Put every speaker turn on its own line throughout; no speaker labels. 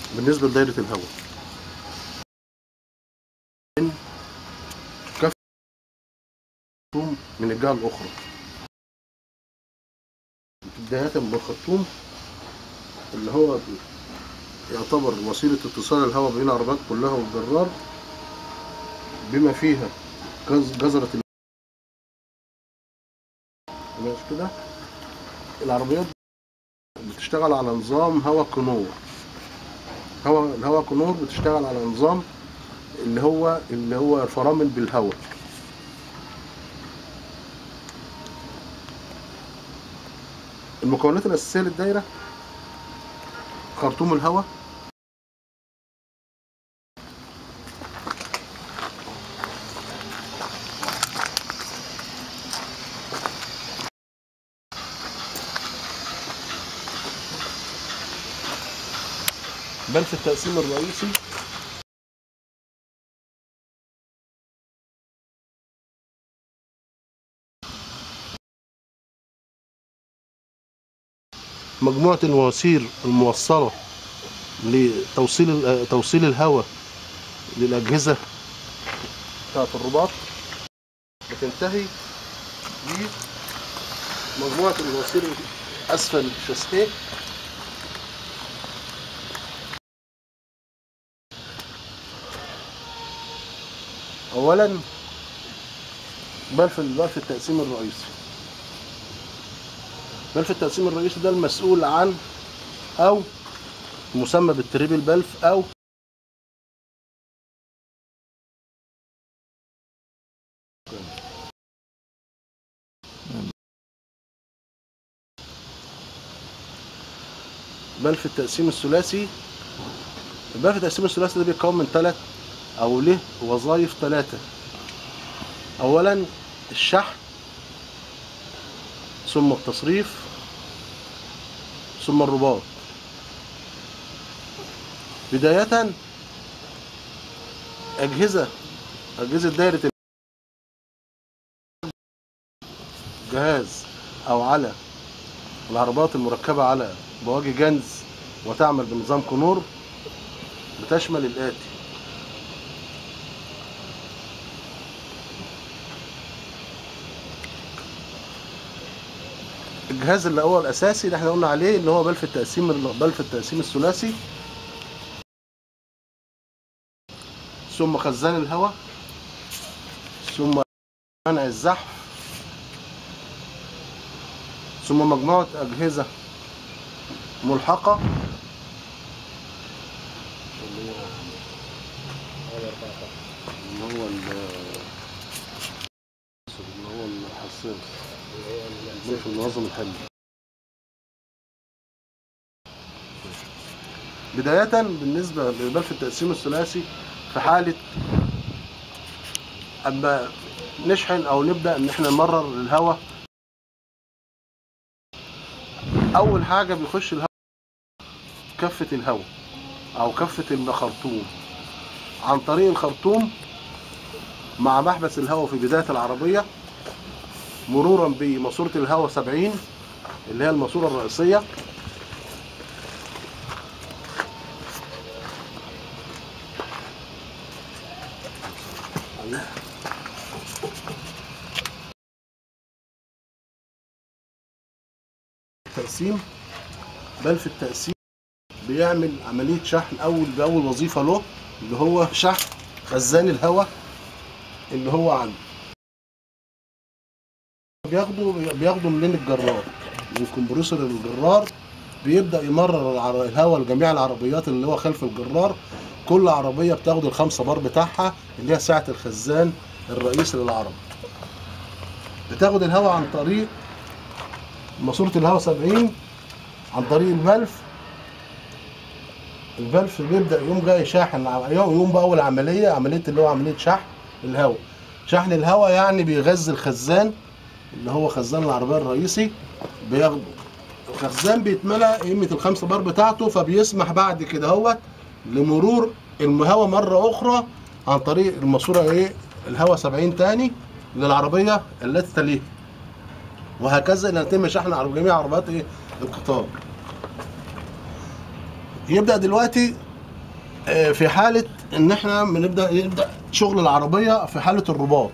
بالنسبة لدايرة الهواء من كف الخرطوم من الجهة الأخرى بداية بالخرطوم اللي هو يعتبر وسيلة اتصال الهواء بين العربيات كلها والجرار بما فيها جز- جزرة ال- ماشي كده العربيات بتشتغل على نظام هواء كنور هواء الهواء كنور بتشتغل على نظام اللي هو اللي هو الفرامل بالهواء المكونات الأساسية للدايرة خرطوم الهواء بلف التقسيم الرئيسي مجموعة المواسير الموصلة لتوصيل توصيل الهواء للأجهزة بتاعة الرباط بتنتهي بمجموعة المواسير أسفل الشاسيه اولا بلف بلف التقسيم الرئيسي بلف التقسيم الرئيسي ده المسؤول عن او مسمى بالتريبل بلف او بلف التقسيم الثلاثي بلف التقسيم الثلاثي ده بيتكون من ثلاث او له وظائف ثلاثة اولا الشحن ثم التصريف ثم الرباط بداية أجهزة أجهزة دايرة الجهاز أو على العربات المركبة على بواجي جنز وتعمل بنظام كنور بتشمل الآتي الجهاز اللي هو الاساسي اللي احنا قلنا عليه اللي هو بلف التقسيم بلف التقسيم الثلاثي ثم خزان الهواء ثم منع الزحف ثم مجموعة أجهزة ملحقة اللي هو اللي هو ال- اللي هو الحساس مش المنظم الحلي بداية بالنسبة لبلف التقسيم الثلاثي في حالة أما نشحن أو نبدأ إن إحنا نمرر الهواء أول حاجة بيخش الهواء كفة الهواء أو كفة الخرطوم عن طريق الخرطوم مع محبس الهواء في بداية العربية مرورا بماسورة الهواء 70 اللي هي الماسورة الرئيسية التقسيم بلف التقسيم بيعمل عملية شحن أول بأول وظيفة له اللي هو شحن خزان الهواء اللي هو عنده بياخده بياخده منين الجرار من كمبرسور الجرار بيبدا يمرر العر- الهواء لجميع العربيات اللي هو خلف الجرار كل عربيه بتاخد الخمسه بار بتاعها اللي هي سعه الخزان الرئيسي للعربه بتاخد الهواء عن طريق ماسوره الهواء 70 عن طريق البلف البلف بيبدا يقوم جاي شاحن يقوم باول عمليه عمليه اللي هو عمليه شحن الهواء شحن الهواء يعني بيغذي الخزان اللي هو خزان العربيه الرئيسي بياخده الخزان بيتملى قيمه الخمسه بار بتاعته فبيسمح بعد كده هو لمرور الهواء مره اخرى عن طريق الماسوره ايه الهواء 70 تاني للعربيه التي تليها وهكذا الى أن يتم شحن عرب- جميع عربيات ايه القطار يبدا دلوقتي آه، في حاله ان احنا بنبدا نبدا شغل العربيه في حاله الرباط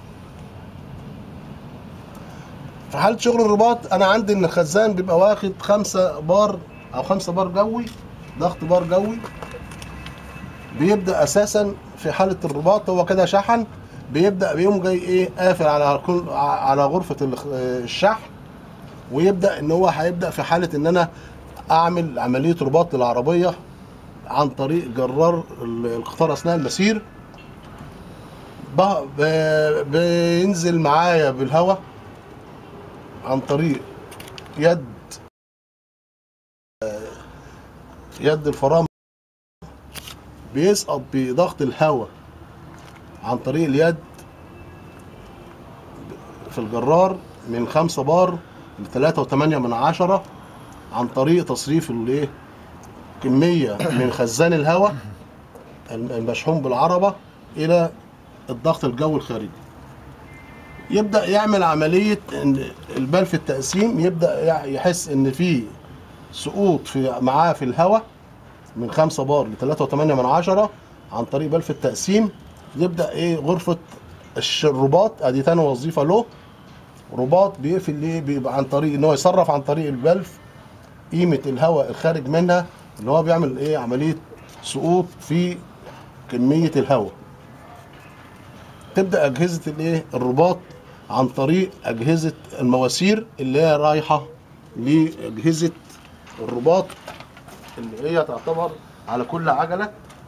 في حاله شغل الرباط انا عندي ان الخزان بيبقى واخد خمسة بار او خمسة بار جوي ضغط بار جوي بيبدا اساسا في حاله الرباط هو كده شحن بيبدا بيقوم جاي ايه قافل على كل على غرفه الخ- الشحن ويبدا ان هو هيبدا في حاله ان انا اعمل عمليه رباط للعربيه عن طريق جرار ال- القطار اثناء المسير ب- ب- بينزل معايا بالهواء عن طريق يد يد الفرامل بيسقط بضغط الهواء عن طريق اليد في الجرار من خمسة بار لتلاتة وتمانية من عشرة عن طريق تصريف الايه كمية من خزان الهواء المشحون بالعربة إلى الضغط الجوي الخارجي يبدأ يعمل عملية إن البلف التقسيم يبدأ يع- يحس إن في سقوط في معاه في الهواء من 5 بار ل 3.8 من عشرة عن طريق بلف التقسيم يبدأ إيه غرفة الش- الرباط أدي تاني وظيفة له رباط بيقفل ليه بيبقى عن طريق إن هو يصرف عن طريق البلف قيمة الهواء الخارج منها اللي هو بيعمل إيه عملية سقوط في كمية الهواء تبدا اجهزه الايه الرباط عن طريق اجهزه المواسير اللي هي رايحه لاجهزه الرباط اللي هي تعتبر على كل عجله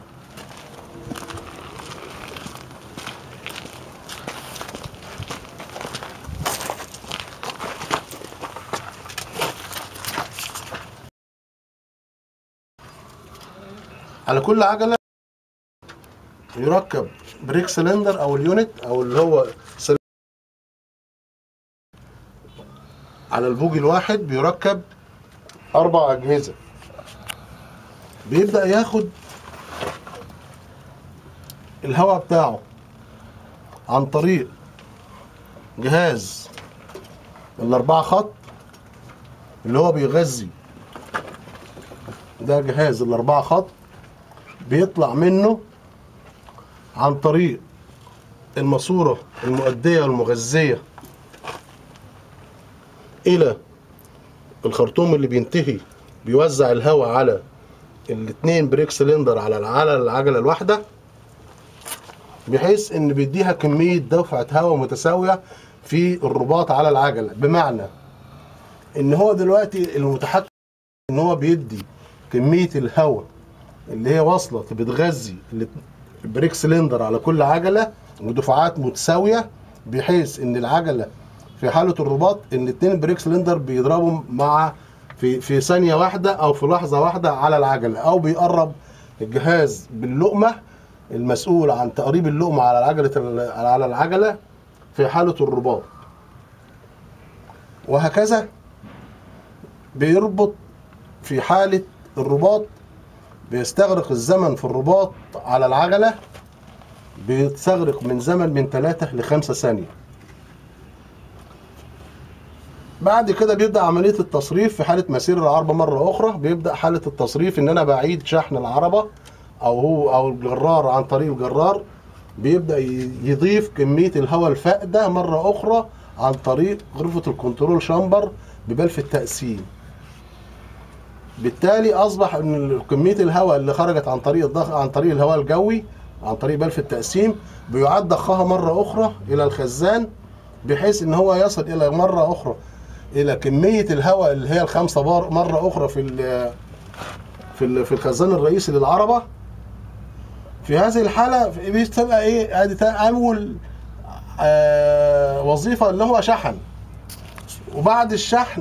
على كل عجله يركب بريك سلندر او اليونت او اللي هو سل- على البوجي الواحد بيركب اربع اجهزه بيبدا ياخد الهواء بتاعه عن طريق جهاز الاربعه خط اللي هو بيغذي ده جهاز الاربعه خط بيطلع منه عن طريق الماسورة المؤدية والمغذية إلى الخرطوم اللي بينتهي بيوزع الهواء على الاتنين بريك سلندر على على العجلة الواحدة بحيث إن بيديها كمية دفعة هواء متساوية في الرباط على العجلة بمعنى إن هو دلوقتي المتحكم إن هو بيدي كمية الهواء اللي هي واصلة بتغذي الات- البريك سلندر على كل عجله ودفعات متساويه بحيث ان العجله في حاله الرباط ان الاثنين بريك سلندر بيضربوا مع في في ثانيه واحده او في لحظه واحده على العجله او بيقرب الجهاز باللقمه المسؤول عن تقريب اللقمه على العجله ال- على العجله في حاله الرباط وهكذا بيربط في حاله الرباط بيستغرق الزمن في الرباط على العجلة بيستغرق من زمن من 3 ل 5 ثانية بعد كده بيبدأ عملية التصريف في حالة مسير العربة مرة أخرى بيبدأ حالة التصريف إن أنا بعيد شحن العربة أو هو أو الجرار عن طريق الجرار بيبدأ ي- يضيف كمية الهواء الفائدة مرة أخرى عن طريق غرفة الكنترول شامبر ببلف التقسيم بالتالي اصبح ان كميه الهواء اللي خرجت عن طريق الضغط عن طريق الهواء الجوي عن طريق بلف التقسيم بيعاد ضخها مره اخرى الى الخزان بحيث ان هو يصل الى مره اخرى الى كميه الهواء اللي هي الخمسة بار مره اخرى في ال في ال في الخزان الرئيسي للعربه في هذه الحاله بتبقى ايه ادي تا- اول آه وظيفه اللي هو شحن وبعد الشحن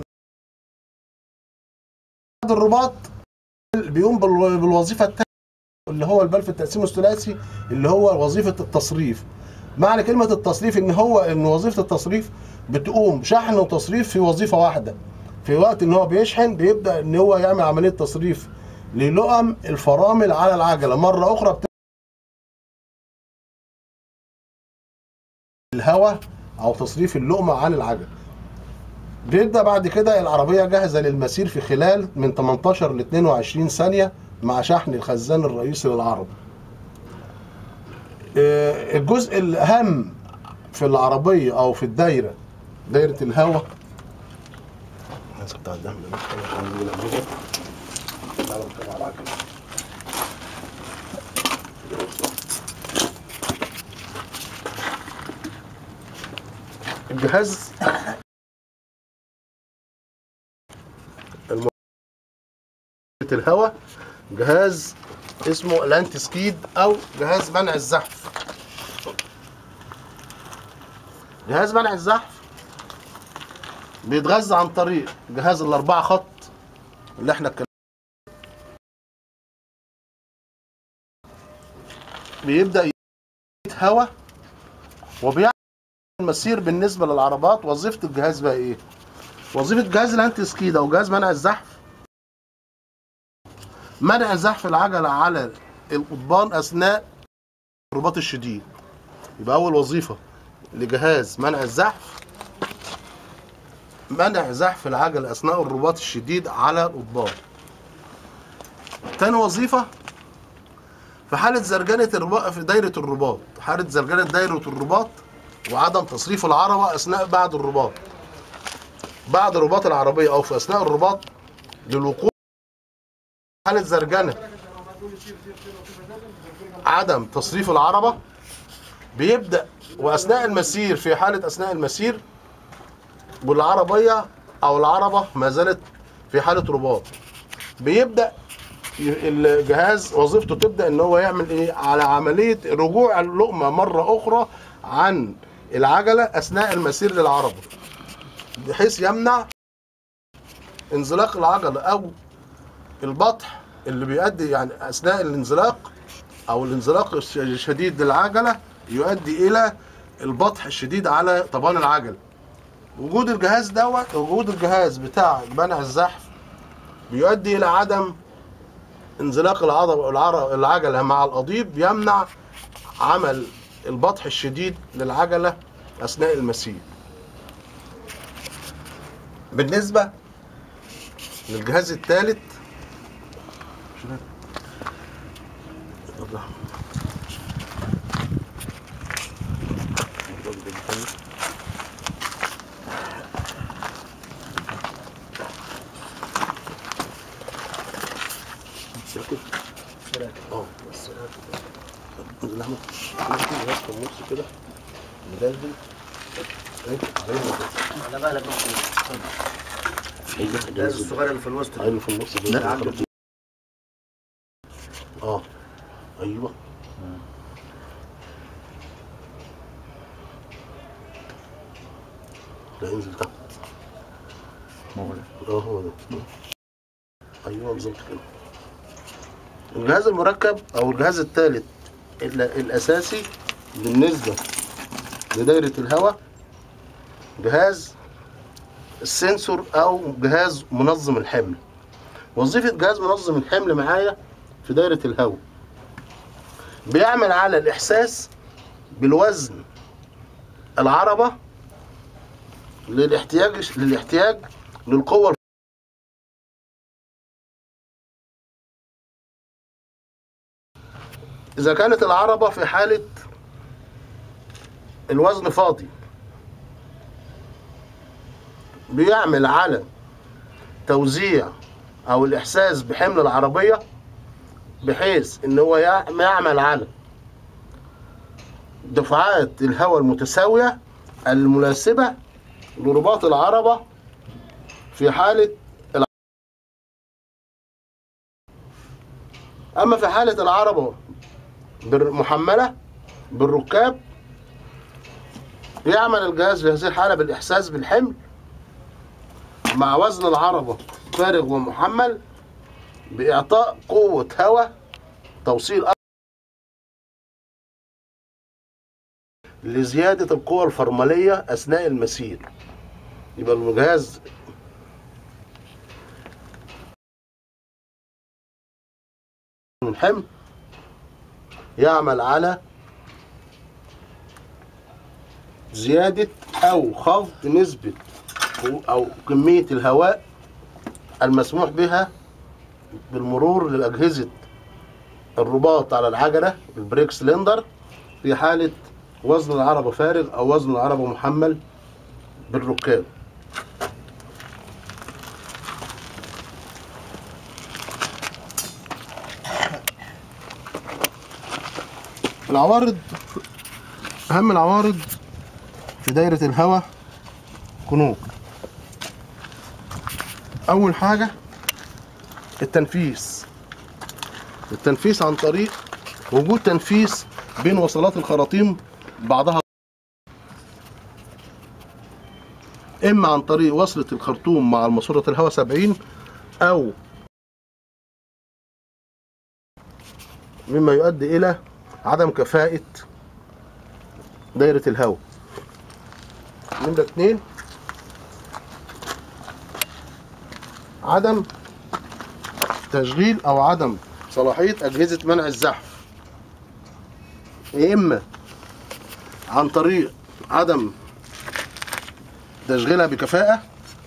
بعد الرباط بيقوم بالو- بالوظيفه الثانيه اللي هو البلف التقسيم الثلاثي اللي هو وظيفه التصريف معنى كلمه التصريف ان هو ان وظيفه التصريف بتقوم شحن وتصريف في وظيفه واحده في وقت ان هو بيشحن بيبدا ان هو يعمل عمليه تصريف للؤم الفرامل على العجله مره اخرى بت... الهواء او تصريف اللقمه عن العجله بيبدا بعد كده العربيه جاهزه للمسير في خلال من 18 ل 22 ثانيه مع شحن الخزان الرئيسي للعربة آه، الجزء الأهم في العربية أو في الدايرة دايرة الهواء الناس بتاع الدم ده عشان نيجي نعمله. تعالوا نتكلم على العجلة. الجهاز الم- الهواء جهاز اسمه الانتي سكيد او جهاز منع الزحف جهاز منع الزحف بيتغذى عن طريق جهاز الاربعه خط اللي احنا اتكلمنا بيبدا هواء وبيعمل المسير بالنسبه للعربات وظيفه الجهاز بقى ايه وظيفه جهاز الانتي سكيد او جهاز منع الزحف منع زحف العجله على القضبان اثناء الرباط الشديد يبقى اول وظيفه لجهاز منع الزحف منع زحف العجل اثناء الرباط الشديد على القضبان تاني وظيفه في حالة زرجنة الرباط في دايرة الرباط حالة زرجنة دايرة الرباط وعدم تصريف العربة أثناء بعد الرباط بعد رباط العربية أو في أثناء الرباط للوقوف حالة زرجنة عدم تصريف العربة بيبدأ وأثناء المسير في حالة أثناء المسير والعربية أو العربة ما زالت في حالة رباط بيبدأ ي- الجهاز وظيفته تبدأ إن هو يعمل إيه على عملية رجوع اللقمة مرة أخرى عن العجلة أثناء المسير للعربة بحيث يمنع انزلاق العجلة أو البطح اللي بيؤدي يعني اثناء الانزلاق او الانزلاق الش- الشديد للعجله يؤدي الى البطح الشديد على طبان العجل وجود الجهاز دوت وجود الجهاز بتاع منع الزحف بيؤدي الى عدم انزلاق العضب العر- العجله مع القضيب يمنع عمل البطح الشديد للعجله اثناء المسير بالنسبه للجهاز الثالث اه بس اللحمة ممكن في النص كده مدلدل ايه عليها
انا بقى لك
ايوه
ده الصغير اللي في الوسط
ايوه في النص
لا،
ده
عنده.
اه ايوه لا انزل تحت اه هو ده ايوه بالظبط كده الجهاز المركب او الجهاز الثالث الاساسي بالنسبه لدايره الهواء جهاز السنسور او جهاز منظم الحمل وظيفه جهاز منظم الحمل معايا في دايره الهواء بيعمل على الاحساس بالوزن العربه للاحتياج للاحتياج للقوه إذا كانت العربة في حالة الوزن فاضي بيعمل على توزيع أو الإحساس بحمل العربية بحيث إن هو يع- يعمل على دفعات الهواء المتساوية المناسبة لرباط العربة في حالة الع- أما في حالة العربة بر- محملة بالركاب يعمل الجهاز في هذه الحالة بالإحساس بالحمل مع وزن العربة فارغ ومحمل بإعطاء قوة هواء توصيل أكبر لزيادة القوة الفرملية أثناء المسير يبقى الجهاز الحمل يعمل على زيادة أو خفض نسبة أو كمية الهواء المسموح بها بالمرور لأجهزة الرباط على العجلة البريك سلندر في حالة وزن العربة فارغ أو وزن العربة محمل بالركاب العوارض أهم العوارض في دايرة الهواء كنوز أول حاجة التنفيس التنفيس عن طريق وجود تنفيس بين وصلات الخراطيم بعضها إما عن طريق وصلة الخرطوم مع ماسورة الهواء 70 أو مما يؤدي إلى عدم كفاءة دايرة الهواء نمرة اتنين عدم تشغيل او عدم صلاحيه اجهزه منع الزحف يا اما عن طريق عدم تشغيلها بكفاءه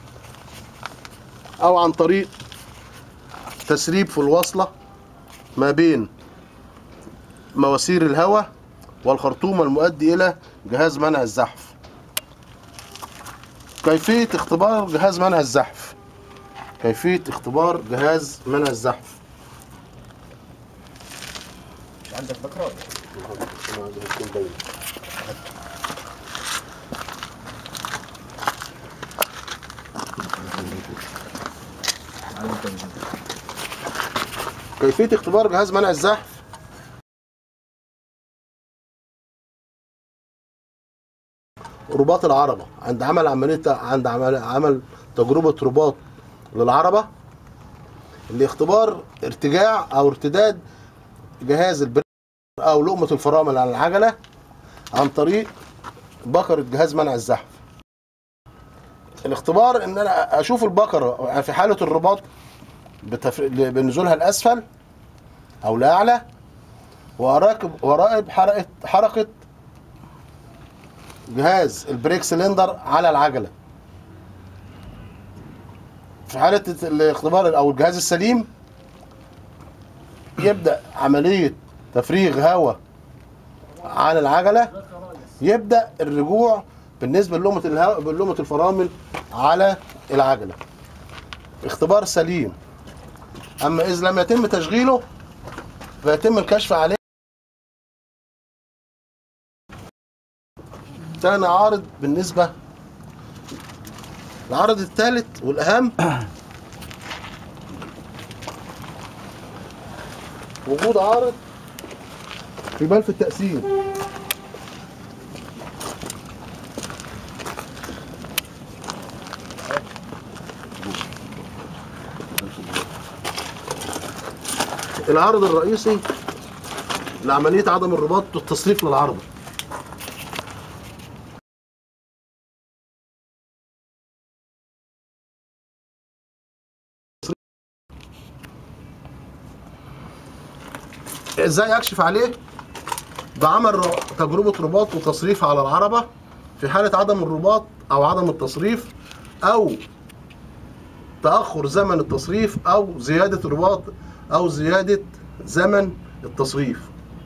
او عن طريق تسريب في الوصله ما بين مواسير الهواء والخرطوم المؤدي الى جهاز منع الزحف كيفيه اختبار جهاز منع الزحف كيفية اختبار جهاز منع الزحف
مش عندك بكره
كيفية اختبار جهاز منع الزحف رباط العربة عند عمل عملية عند عمل عمل تجربة رباط للعربة لاختبار ارتجاع أو ارتداد جهاز البريك أو لقمة الفرامل على العجلة عن طريق بكرة جهاز منع الزحف الاختبار ان انا اشوف البكرة في حالة الرباط بتف... بنزولها الاسفل او لاعلى واراقب وراقب حركه حركه جهاز البريك سلندر على العجله في حاله الاختبار او الجهاز السليم يبدا عمليه تفريغ هواء عن العجله يبدا الرجوع بالنسبه للقمه الهواء بلقمه الفرامل على العجله اختبار سليم اما اذا لم يتم تشغيله فيتم الكشف عليه تاني عارض بالنسبه العرض الثالث والاهم وجود عارض في بلف التأثير العرض الرئيسي لعملية عدم الرباط والتصريف للعرض ازاي اكشف عليه بعمل ر- تجربة رباط وتصريف على العربة في حالة عدم الرباط او عدم التصريف او تأخر زمن التصريف او زيادة الرباط او زيادة زمن التصريف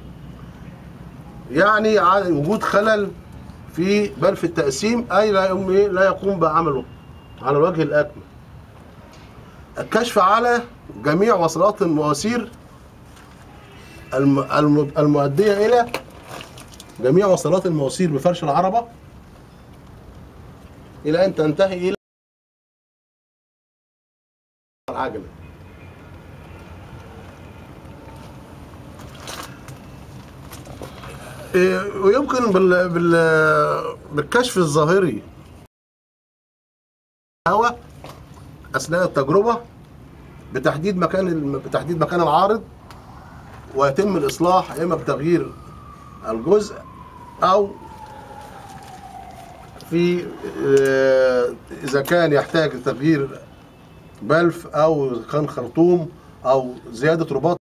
يعني ع- وجود خلل في بلف التقسيم اي لا يقوم إيه؟ لا يقوم بعمله على الوجه الاكمل الكشف على جميع وصلات المواسير الم- الم- المؤدية إلى جميع وصلات المواسير بفرش العربة إلى أن تنتهي إلى العجلة إيه، ويمكن بال... بال... بالكشف الظاهري هواء أثناء التجربة بتحديد مكان الم- بتحديد مكان العارض ويتم الإصلاح إما بتغيير الجزء أو في آه، إذا كان يحتاج تغيير بلف أو إذا كان خرطوم أو زيادة رباط